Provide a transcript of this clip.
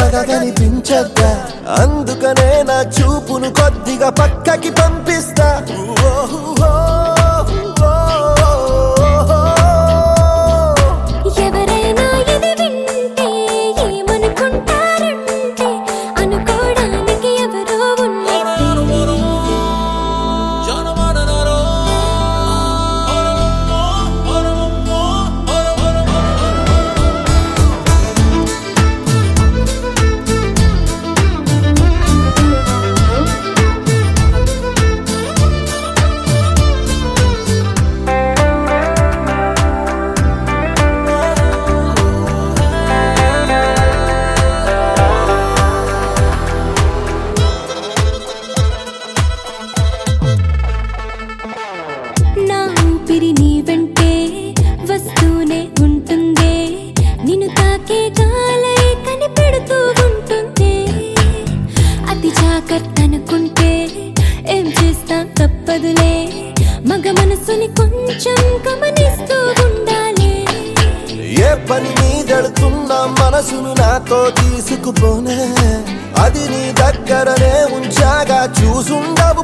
ప్రేమగా కనిపించద్దా అందుకనే నా చూపును కొద్దిగా పక్కకి పంపిస్తా ఎవరైనా ఇది వింటే ఏమనుకుంటారంటే అనుకోవడానికి ఎవరో ఉన్నట్టే నా ఊపిరి నీ వెంటే వస్తూనే ఉంటుందే నిన్ను తాకే గాలై కనిపెడుతూ ఉంటుందే అతి జాగ్రత్త అనుకుంటే ఏం చేస్తా తప్పదులే మగ మనసుని కొంచెం గమనిస్తూ ఉండాలి ఏ పని మీదడుతున్నా మనసును నాతో తీసుకుపోనే అది నీ దగ్గరనే ఉంచాగా చూసుండవు